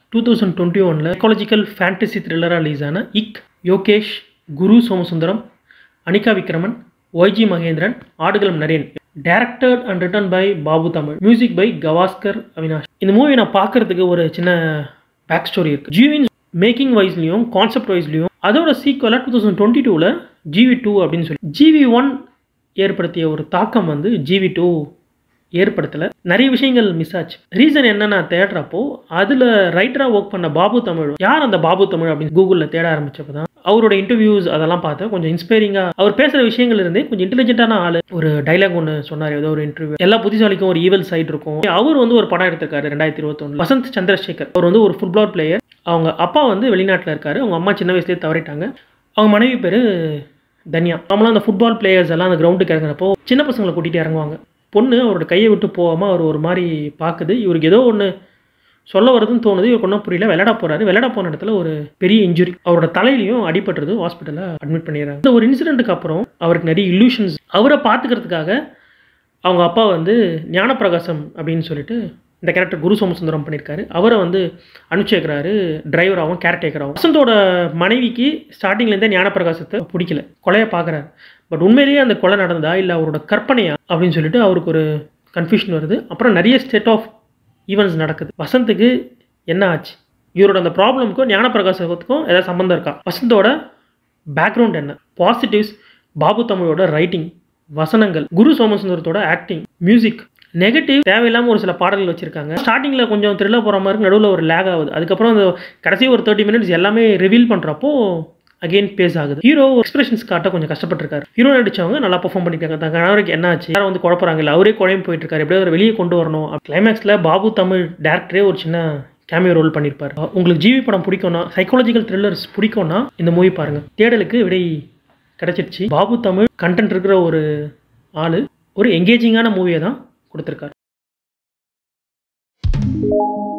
two thousand twenty ஒனில் psychological fantasy த்ரில்லராக release ஆன இக் Yogesh Guru Somasundaram Anikha Vikraman YG Mahendran Aadukalam Naren directed and written by Babu Tamil music by Gavaskar Avinash இந்த மூவி நான் பார்க்கறதுக்கு ஒரு சின்ன பேக் ஸ்டோரி இருக்குது ஜீவின் மேக்கிங் வைஸ்லையும் கான்செப்ட் வைஸ்லையும் அதோட சீக்குவலாக டூ தௌசண்ட் டுவெண்ட்டி டூவில் ஜிவி டூ அப்படின்னு சொல்லி ஜிவி ஒன் ஏற்படுத்திய ஒரு தாக்கம் வந்து ஜிவி டூ ஏற்படுத்தலை நிறைய விஷயங்கள் மிஸ் ஆச்சு ரீசன் என்ன நான் தேடுறப்போ அதில் ரைட்டராக ஒர்க் பண்ண பாபு தமிழ் யார் அந்த பாபு தமிழ் அப்படின்னு கூகுளில் தேட ஆரம்பிச்சப்போ தான் அவரோட இன்டர்வியூஸ் அதெல்லாம் பார்த்தேன் கொஞ்சம் இன்ஸ்பைரிங்காக அவர் பேசுகிற விஷயங்கள் இருந்தே கொஞ்சம் இன்டெலிஜென்ட்டான ஆள் ஒரு டைலாக் ஒன்று சொன்னார் ஏதோ ஒரு இன்டர்வியூ எல்லா புத்திசாலிக்கும் ஒரு ஈவல் சைடு இருக்கும் அவர் வந்து ஒரு படம் எடுத்திருக்காரு ரெண்டாயிரத்தி இருபத்தொன்று வசந்த் சந்திரசேகர் அவர் வந்து ஒரு ஃபுட்பால் பிளேயர் அவங்க அப்பா வந்து வெளிநாட்டில் இருக்காரு அவங்க அம்மா சின்ன வயசுலேயே தவறிட்டாங்க அவங்க மனைவி பேர் தன்யா நம்மளாம் அந்த ஃபுட்பால் பிளேயர்ஸ் எல்லாம் அந்த கிரவுண்டுக்கு இறங்குறப்போ சின்ன பசங்களை கூட்டிகிட்டு இறங்குவாங்க பொண்ணு அவரோட கையை விட்டு போகாமல் அவர் ஒரு மாதிரி பார்க்குது இவருக்கு ஏதோ ஒன்று சொல்ல வருதுன்னு தோணுது இவருக்கு ஒன்றும் புரியல விளையாட போகிறாரு விளையாட போன இடத்துல ஒரு பெரிய இன்ஜுரி அவரோட தலையிலையும் அடிபட்டுறது ஹாஸ்பிட்டலில் அட்மிட் பண்ணிடுறாங்க இந்த ஒரு இன்சிடென்ட்டுக்கு அப்புறம் அவருக்கு நிறைய illusions அவரை பார்த்துக்கிறதுக்காக அவங்க அப்பா வந்து ஞானப்பிரகாசம் அப்படின்னு சொல்லிட்டு இந்த கேரக்டர் குரு சோமசுந்தரம் பண்ணியிருக்காரு அவரை வந்து அனுப்பிச்சு வைக்கிறாரு டிரைவராகவும் கேரக்டேக்கராகவும் வசந்தோட மனைவிக்கு ஸ்டார்டிங்லேருந்தே ஞானப்பிரகாசத்தை பிடிக்கல கொலையை பார்க்குறாரு பட் உண்மையிலேயே அந்த கொலை நடந்ததா இல்லை அவரோட கற்பனையா அப்படின்னு சொல்லிட்டு அவருக்கு ஒரு கன்ஃபியூஷன் வருது அப்புறம் நிறைய ஸ்டேட் ஆஃப் ஈவெண்ட்ஸ் நடக்குது வசந்துக்கு என்ன ஆச்சு இவரோட அந்த ப்ராப்ளமுக்கும் ஞானப்பிரகாசத்துக்கும் ஏதாவது சம்மந்தம் இருக்கா வசந்தோட பேக்ரவுண்ட் என்ன பாசிட்டிவ்ஸ் பாபு தமிழோட ரைட்டிங் வசனங்கள் குரு சோமசுந்தரத்தோட ஆக்டிங் மியூசிக் நெகட்டிவ் தேவையில்லாமல் ஒரு சில பாடல்கள் வச்சுருக்காங்க ஸ்டார்டிங்கில் கொஞ்சம் த்ரில்லாக போகிற மாதிரி நடுவில் ஒரு லேக் ஆகுது அதுக்கப்புறம் அந்த கடைசி ஒரு தேர்ட்டி மினிட்ஸ் எல்லாமே ரிவீல் பண்ணுறப்போ அகெயின் பேஸ் ஆகுது ஹீரோ எக்ஸ்பிரஷன்ஸ் காட்ட கொஞ்சம் கஷ்டப்பட்டிருக்காரு ஹீரோ நடிச்சவங்க நல்லா பெர்ஃபார்ம் பண்ணியிருக்காங்க தன் கணவருக்கு என்ன ஆச்சு யாரும் வந்து குழப்பறாங்க இல்லை அவரே குழம்பு போயிட்டு இருக்காரு எப்படியோ அவரை வெளியே கொண்டு வரணும் கிளைமேக்ஸில் பாபு தமிழ் டேரக்டரே ஒரு சின்ன கேமியோ ரோல் பண்ணியிருப்பார் உங்களுக்கு ஜிவி படம் பிடிக்கும்னா சைக்காலஜிக்கல் த்ரில்லர்ஸ் பிடிக்கும்னா இந்த மூவி பாருங்கள் தேடலுக்கு விடை கிடைச்சிருச்சு பாபு தமிழ் கண்டென்ட் இருக்கிற ஒரு ஆள் ஒரு எங்கேஜிங்கான மூவியை தான் கொடுத்துருக்காரு